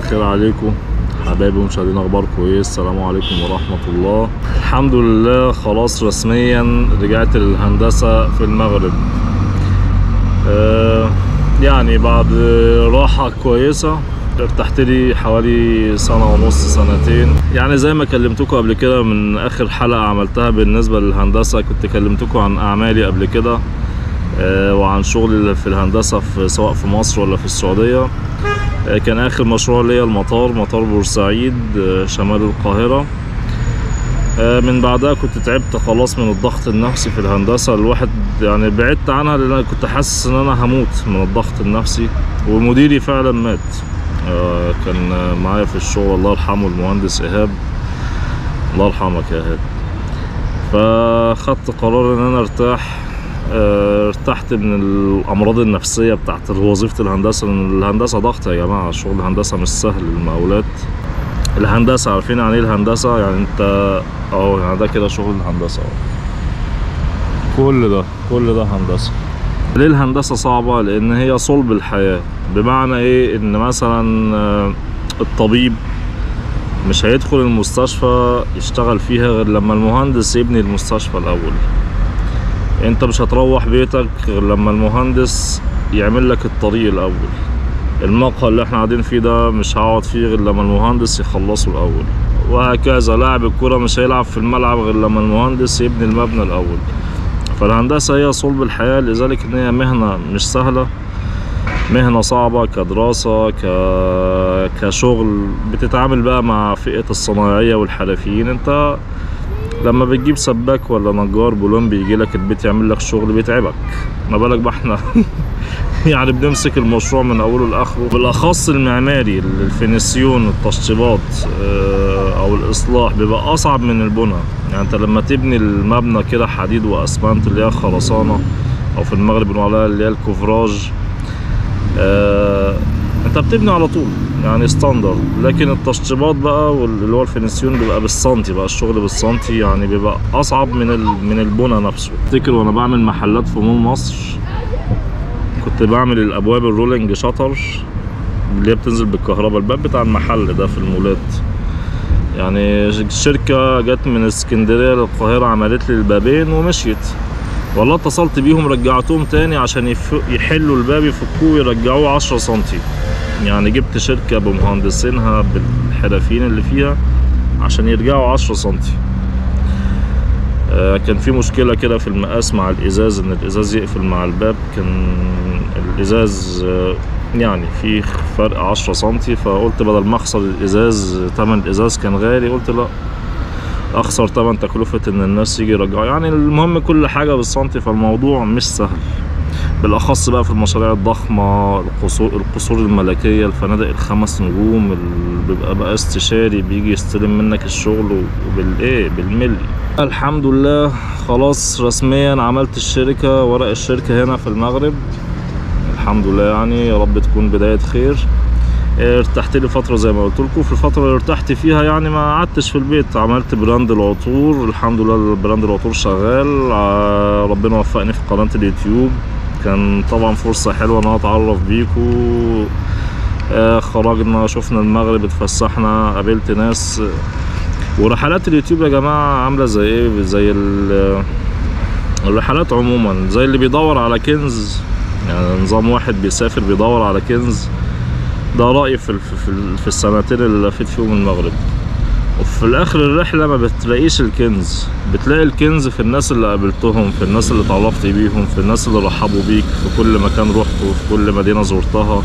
الخير عليكم حبايبي ومشاهدين اخباركم ايه السلام عليكم ورحمه الله الحمد لله خلاص رسميا رجعت للهندسه في المغرب آه يعني بعد راحه كويسه ارتحت لي حوالي سنة ونص سنتين يعني زي ما كلمتكم قبل كده من آخر حلقة عملتها بالنسبة للهندسة كنت كلمتكم عن أعمالي قبل كده آه، وعن شغلي في الهندسة في سواء في مصر ولا في السعودية آه، كان آخر مشروع ليا المطار مطار بورسعيد آه، شمال القاهرة آه، من بعدها كنت تعبت خلاص من الضغط النفسي في الهندسة الواحد يعني بعدت عنها لأن أنا كنت حاسس إن أنا هموت من الضغط النفسي ومديري فعلا مات آه، كان آه، معايا في الشغل الله يرحمه المهندس إيهاب الله يرحمك يا إيهاب فخدت قرار إن أنا أرتاح آه، ارتحت من الأمراض النفسية بتاعت وظيفة الهندسة لأن الهندسة ضغط يا جماعة شغل الهندسة مش سهل المقاولات الهندسة عارفين يعني ايه الهندسة يعني انت اهو يعني ده كده شغل الهندسة اهو كل ده كل ده هندسة ليه الهندسة صعبة لان هي صلب الحياة بمعنى ايه ان مثلا آه، الطبيب مش هيدخل المستشفى يشتغل فيها غير لما المهندس يبني المستشفى الاول انت مش هتروح بيتك غير لما المهندس يعمل لك الطريق الاول المقهى اللي احنا قاعدين فيه ده مش هقعد فيه غير لما المهندس يخلصه الاول وهكذا لاعب الكرة مش هيلعب في الملعب غير لما المهندس يبني المبنى الاول فالهندسة هي صلب الحياة لذلك ان هي مهنة مش سهلة مهنة صعبة كدراسة ك... كشغل بتتعامل بقى مع فئة الصنايعية والحرفيين انت لما بتجيب سباك ولا نجار بولون بيجي لك البيت يعمل لك شغل بيتعبك ما بالك بقى احنا يعني بنمسك المشروع من اوله لاخره بالاخص المعماري الفينيسيون التشطيبات آه، او الاصلاح بيبقى اصعب من البنى يعني انت لما تبني المبنى كده حديد واسمنت اللي هي خرسانه او في المغرب بنقول عليها اللي هي الكوفراج آه، انت بتبني على طول يعني ستاندرد لكن التشطيبات بقى واللي هو الفينيسيون بيبقى بالسنتي بقى الشغل بالسنتي يعني بيبقى اصعب من ال- من البنى نفسه افتكر وانا بعمل محلات في مول مصر كنت بعمل الابواب الرولينج شطر اللي هي بتنزل بالكهرباء الباب بتاع المحل ده في المولات يعني الشركة جت من اسكندرية للقاهرة عملت لي البابين ومشيت والله اتصلت بيهم رجعتهم تاني عشان يف- يحلوا الباب يفكوه ويرجعوه عشرة سنتي يعني جبت شركة بمهندسينها بالحرفيين اللي فيها عشان يرجعوا عشرة سنتي آه، كان في مشكلة كده في المقاس مع الإزاز إن الإزاز يقفل مع الباب كان الإزاز آه، يعني في فرق عشرة سنتي فقلت بدل ما أخسر الإزاز تمن الإزاز كان غالي قلت لأ أخسر تمن تكلفة إن الناس يجي يرجعوا يعني المهم كل حاجة بالسنتي فالموضوع مش سهل بالاخص بقى في المشاريع الضخمه القصور القصور الملكيه الفنادق الخمس نجوم اللي بيبقى بقى استشاري بيجي يستلم منك الشغل وبالايه بالملي الحمد لله خلاص رسميا عملت الشركه ورق الشركه هنا في المغرب الحمد لله يعني يا رب تكون بدايه خير ارتحت لي فتره زي ما قلت لكم في الفتره اللي ارتحت فيها يعني ما قعدتش في البيت عملت براند العطور الحمد لله براند العطور شغال ع- ربنا وفقني في قناه اليوتيوب كان طبعا فرصه حلوه ان انا اتعرف بيكم آه، خرجنا شفنا المغرب اتفسحنا قابلت ناس ورحلات اليوتيوب يا جماعه عامله زي ايه زي ال- الرحلات عموما زي اللي بيدور على كنز يعني نظام واحد بيسافر بيدور على كنز ده رأيي في في في- في السنتين اللي لفيت فيهم المغرب وفي الاخر الرحلة ما بتلاقيش الكنز بتلاقي الكنز في الناس اللي قابلتهم في الناس اللي اتعرفت بيهم في الناس اللي رحبوا بيك في كل مكان روحته في كل مدينة زرتها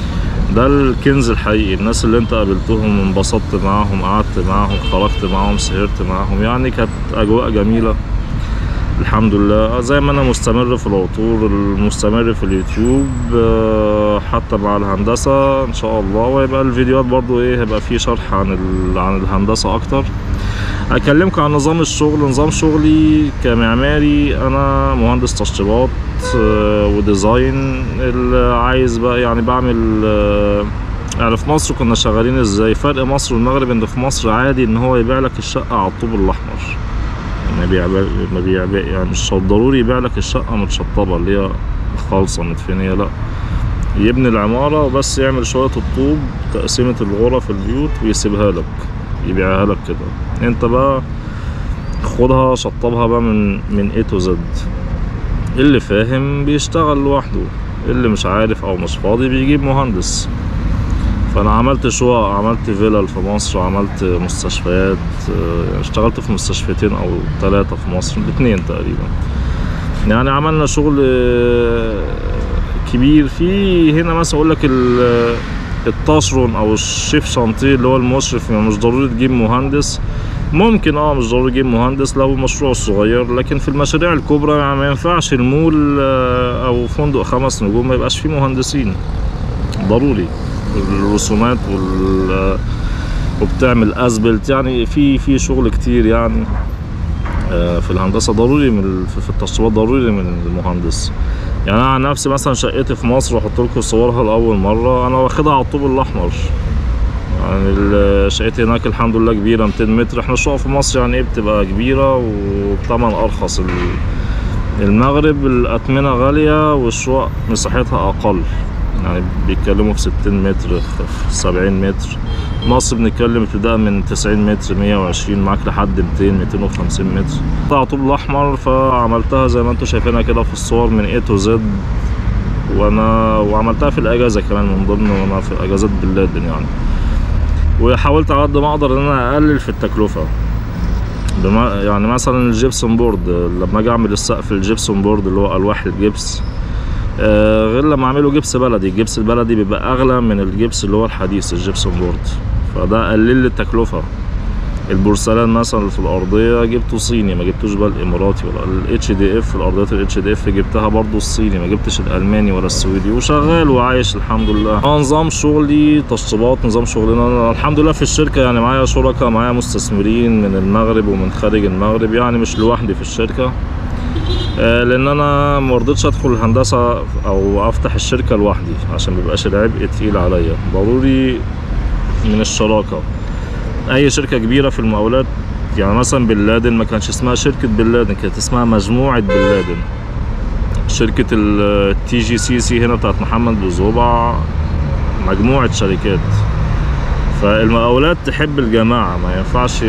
ده الكنز الحقيقي الناس اللي انت قابلتهم انبسطت معاهم قعدت معاهم خرجت معاهم سهرت معاهم يعني كانت اجواء جميلة الحمد لله زي ما انا مستمر في العطور المستمر في اليوتيوب آه، حتى مع الهندسة ان شاء الله ويبقى الفيديوهات برضو ايه هيبقى فيه شرح عن ال... عن الهندسة اكتر اكلمكم عن نظام الشغل نظام شغلي كمعماري انا مهندس تشطيبات آه، وديزاين اللي عايز بقى يعني بعمل آه، يعني في مصر كنا شغالين ازاي فرق مصر والمغرب ان في مصر عادي ان هو يبيع لك الشقة على الطوب الاحمر ما بيع ما بيع يعني مش ضروري يبيع لك الشقة متشطبة اللي هي خالصة مدفنية لا يبني العمارة وبس يعمل شوية الطوب تقسيمة الغرف البيوت ويسيبها لك يبيعها لك كده انت بقى خدها شطبها بقى من من A to Z اللي فاهم بيشتغل لوحده اللي مش عارف او مش فاضي بيجيب مهندس فانا عملت شقق عملت فيلل في مصر عملت مستشفيات آه، اشتغلت في مستشفيتين او ثلاثة في مصر الاثنين تقريبا يعني عملنا شغل آه، كبير في هنا مثلا اقول لك ال- التاشرون او الشيف شانتيه اللي هو المشرف يعني مش ضروري تجيب مهندس ممكن اه مش ضروري تجيب مهندس لو مشروع صغير لكن في المشاريع الكبرى يعني ما ينفعش المول آه، او فندق خمس نجوم ما يبقاش فيه مهندسين ضروري الرسومات وال وبتعمل اسبلت يعني في في شغل كتير يعني آه، في الهندسه ضروري من ال- في- في التشطيبات ضروري من المهندس يعني انا عن نفسي مثلا شقتي في مصر واحط لكم صورها لاول مره انا واخدها على الطوب الاحمر يعني ال- شقتي هناك الحمد لله كبيره 200 متر احنا الشقق في مصر يعني ايه بتبقى كبيره وبثمن ارخص ال- المغرب الأثمنة غالية والشقق مساحتها أقل يعني بيتكلموا في 60 متر في 70 متر مصر بنتكلم ابتداء من 90 متر 120 معاك لحد 200 250 متر على طول الأحمر فعملتها زي ما انتم شايفينها كده في الصور من A to Z وانا وعملتها في الاجازه كمان من ضمن وانا في اجازات بلادن يعني وحاولت على قد ما اقدر ان انا اقلل في التكلفه بما يعني مثلا الجبسون بورد لما اجي اعمل السقف الجبسون بورد اللي هو الواح الجبس آه، غير لما اعمله جبس بلدي الجبس البلدي بيبقى اغلى من الجبس اللي هو الحديث الجبسون بورد فده قلل لي التكلفه البورسلان مثلا اللي في الارضيه جبته صيني ما جبتوش بقى الاماراتي ولا الاتش دي اف الارضيات الاتش دي اف جبتها برضو الصيني ما جبتش الالماني ولا السويدي وشغال وعايش الحمد لله آه، نظام شغلي تشطيبات نظام شغلنا أنا الحمد لله في الشركه يعني معايا شركاء معايا مستثمرين من المغرب ومن خارج المغرب يعني مش لوحدي في الشركه آه، لان انا ما رضيتش ادخل الهندسه او افتح الشركه لوحدي عشان ميبقاش العبء تقيل عليا ضروري من الشراكه اي شركه كبيره في المقاولات يعني مثلا بن لادن ما كانش اسمها شركه بن لادن كانت اسمها مجموعه بن لادن شركه التي جي سي سي هنا بتاعت محمد بزوبع مجموعه شركات فالمقاولات تحب الجماعة ما ينفعش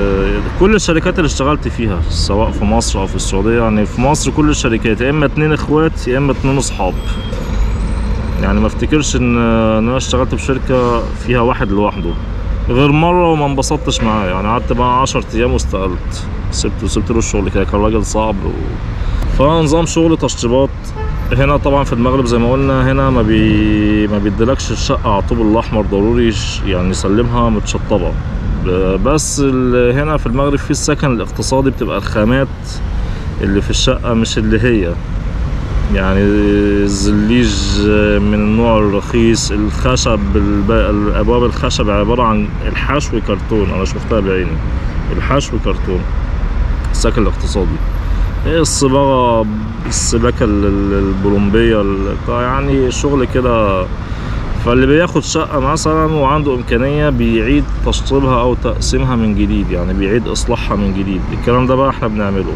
كل الشركات اللي اشتغلت فيها سواء في مصر أو في السعودية يعني في مصر كل الشركات يا إما اتنين إخوات يا إما اتنين أصحاب يعني ما افتكرش إن إن أنا اشتغلت في شركة فيها واحد لوحده غير مرة وما انبسطتش معاه يعني قعدت بقى 10 أيام واستقلت سبته سبت له الشغل كده كان راجل صعب و... فنظام شغل تشطيبات هنا طبعا في المغرب زي ما قلنا هنا ما بي ما بيديلكش الشقه على الطوب الاحمر ضروري ش- يعني يسلمها متشطبه ب- بس ال- هنا في المغرب في السكن الاقتصادي بتبقى الخامات اللي في الشقه مش اللي هي يعني الزليج من النوع الرخيص الخشب الب- الابواب الخشب عباره عن الحشو كرتون انا شفتها بعيني الحشو كرتون السكن الاقتصادي ايه الصباغة السباكة ال- ال- البولمبية ال- يعني شغل كده فاللي بياخد شقة مثلا وعنده إمكانية بيعيد تشطيبها أو تقسيمها من جديد يعني بيعيد إصلاحها من جديد الكلام ده بقى احنا بنعمله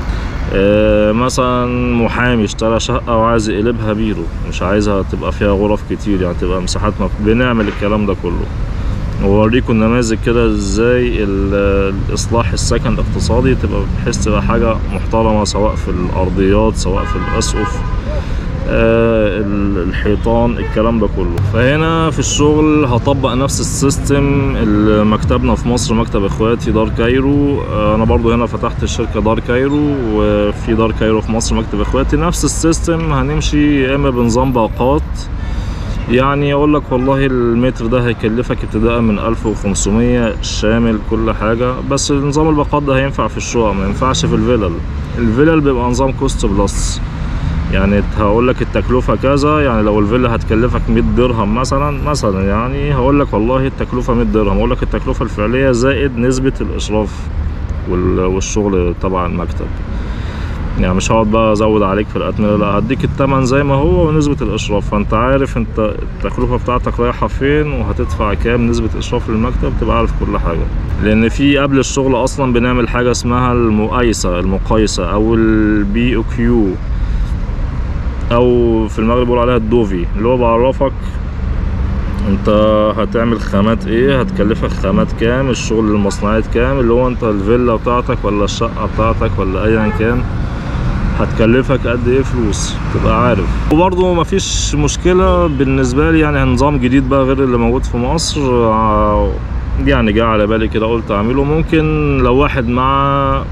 آه، مثلا محامي اشترى شقة وعايز يقلبها بيرو مش عايزها تبقى فيها غرف كتير يعني تبقى مساحات مف... بنعمل الكلام ده كله ووريكم نماذج كده ازاي ال- الاصلاح السكن الاقتصادي تبقى بحيث تبقى حاجه محترمه سواء في الارضيات سواء في الاسقف آه، ال- الحيطان الكلام ده كله فهنا في الشغل هطبق نفس السيستم اللي مكتبنا في مصر مكتب اخواتي دار كايرو آه، انا برضو هنا فتحت الشركه دار كايرو وفي دار كايرو في مصر مكتب اخواتي نفس السيستم هنمشي يا اما بنظام باقات يعني اقول لك والله المتر ده هيكلفك ابتداء من 1500 شامل كل حاجه بس نظام الباقات ده هينفع في الشقق ما ينفعش في الفلل الفلل بيبقى نظام كوست بلس يعني هقول لك التكلفه كذا يعني لو الفيلا هتكلفك 100 درهم مثلا مثلا يعني هقول لك والله التكلفه 100 درهم اقول لك التكلفه الفعليه زائد نسبه الاشراف وال- والشغل تبع المكتب يعني مش هقعد بقى ازود عليك في الاتمنه لا هديك التمن زي ما هو ونسبه الاشراف فانت عارف انت التكلفه بتاعتك رايحه فين وهتدفع كام نسبه اشراف للمكتب تبقى عارف كل حاجه لان في قبل الشغل اصلا بنعمل حاجه اسمها المقايسه المقايسه او البي او كيو او في المغرب بيقولوا عليها الدوفي اللي هو بعرفك انت هتعمل خامات ايه هتكلفك خامات كام الشغل المصنعات كام اللي هو انت الفيلا بتاعتك ولا الشقة بتاعتك ولا ايا كان هتكلفك قد ايه فلوس تبقى عارف وبرضه مفيش مشكلة بالنسبة لي يعني نظام جديد بقى غير اللي موجود في مصر ع- يعني جه على بالي كده قلت اعمله ممكن لو واحد مع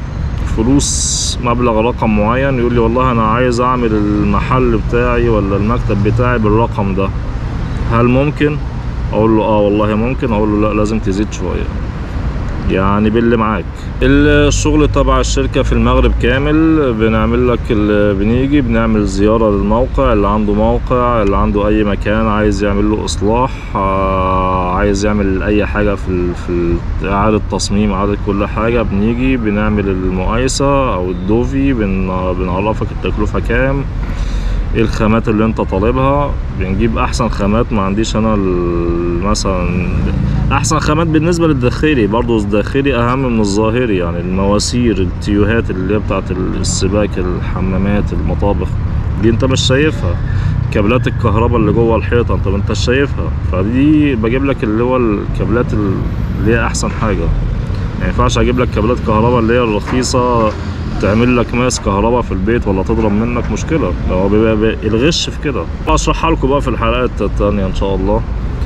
فلوس مبلغ رقم معين يقول لي والله انا عايز اعمل المحل بتاعي ولا المكتب بتاعي بالرقم ده هل ممكن اقول له اه والله ممكن اقول له لا لازم تزيد شويه يعني باللي معاك الشغل تبع الشركة في المغرب كامل بنعمل لك ال- بنيجي بنعمل زيارة للموقع اللي عنده موقع اللي عنده أي مكان عايز يعمل له إصلاح آه، عايز يعمل أي حاجة في ال- في ال- إعادة تصميم إعادة كل حاجة بنيجي بنعمل المقايسة أو الدوفي بن- بنعرفك التكلفة كام ايه الخامات اللي انت طالبها بنجيب احسن خامات ما عنديش انا ال- مثلا احسن خامات بالنسبه للداخلي برضو الداخلي اهم من الظاهري يعني المواسير التيوهات اللي هي بتاعت السباك الحمامات المطابخ دي انت مش شايفها كابلات الكهرباء اللي جوه الحيطه انت ما انتش شايفها فدي بجيب لك اللي هو الكابلات اللي هي احسن حاجه ما ينفعش اجيب لك كابلات كهرباء اللي هي الرخيصه تعمل لك ماس كهرباء في البيت ولا تضرب منك مشكله هو بيبقى بيبقى الغش في كده اشرحها لكم بقى في الحلقات التانية ان شاء الله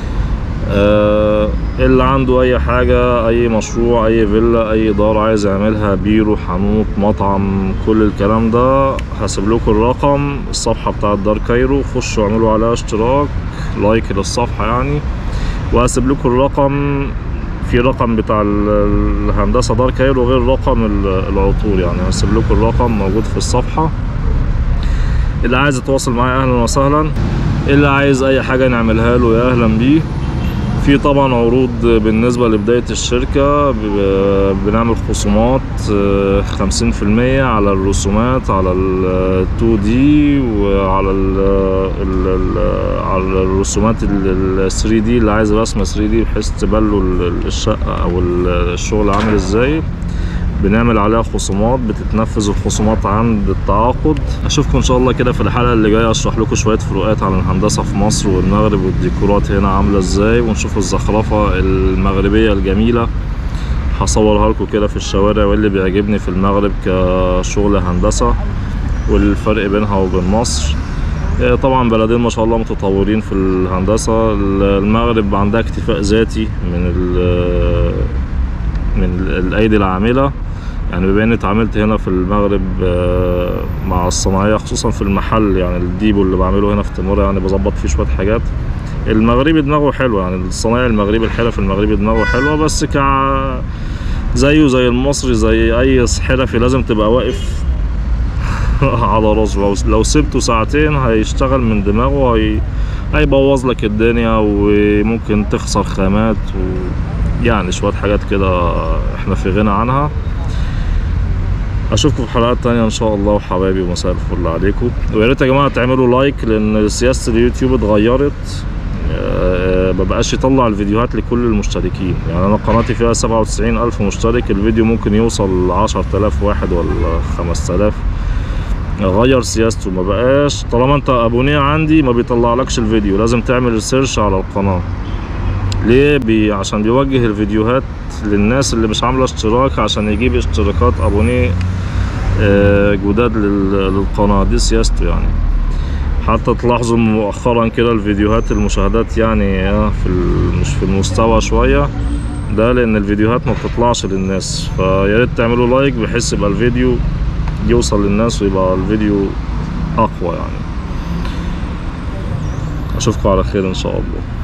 آه اللي عنده اي حاجه اي مشروع اي فيلا اي دار عايز يعملها بيرو حانوت مطعم كل الكلام ده هسيب لكم الرقم الصفحه بتاعت دار كايرو خشوا اعملوا عليها اشتراك لايك للصفحه يعني وهسيب لكم الرقم في رقم بتاع ال- الهندسه دار كايرو غير رقم ال- العطور يعني هسيب لكم الرقم موجود في الصفحه اللي عايز يتواصل معايا اهلا وسهلا اللي عايز اي حاجه نعملها له يا اهلا بيه في طبعا عروض بالنسبة لبداية الشركة ب- بنعمل خصومات آه، 50% على الرسومات على ال 2 دي وعلى ال ال ال على الرسومات ال 3 دي اللي عايز رسمة 3 دي بحيث تبان له ال- الشقة أو ال- الشغل عامل ازاي بنعمل عليها خصومات بتتنفذ الخصومات عند التعاقد اشوفكم ان شاء الله كده في الحلقه اللي جايه اشرح لكم شويه فروقات عن الهندسه في مصر والمغرب والديكورات هنا عامله ازاي ونشوف الزخرفه المغربيه الجميله هصورها لكم كده في الشوارع واللي بيعجبني في المغرب كشغل هندسه والفرق بينها وبين مصر آه، طبعا بلدين ما شاء الله متطورين في الهندسه المغرب عندها اكتفاء ذاتي من ال- من الايدي العامله يعني بما اني اتعاملت هنا في المغرب آه، مع الصناعيه خصوصا في المحل يعني الديبو اللي بعمله هنا في تيمورا يعني بظبط فيه شويه حاجات المغربي دماغه حلوه يعني الصنايعي المغربي الحرف المغربي دماغه حلوه بس كع زيه زي المصري زي اي حرفي لازم تبقى واقف على راسه لو لو سبته ساعتين هيشتغل من دماغه هي... هيبوظ لك الدنيا وممكن تخسر خامات و... يعني شوية حاجات كده احنا في غنى عنها اشوفكم في حلقات تانية ان شاء الله وحبايبي ومساء الفل عليكم ويا ريت يا جماعة تعملوا لايك لان سياسة اليوتيوب اتغيرت آه، مبقاش يطلع الفيديوهات لكل المشتركين يعني انا قناتي فيها 97 الف مشترك الفيديو ممكن يوصل 10000 واحد ولا 5000 غير سياسته ما بقاش طالما انت ابونيه عندي ما بيطلعلكش الفيديو لازم تعمل سيرش على القناه ليه بي عشان بيوجه الفيديوهات للناس اللي مش عامله اشتراك عشان يجيب اشتراكات ابونيه آه، جداد لل- للقناه دي سياسته يعني حتى تلاحظوا مؤخرا كده الفيديوهات المشاهدات يعني آه، في ال- مش في المستوى شويه ده لان الفيديوهات ما بتطلعش للناس فيا ريت تعملوا لايك بحيث يبقى الفيديو يوصل للناس ويبقى الفيديو اقوى يعني اشوفكم على خير ان شاء الله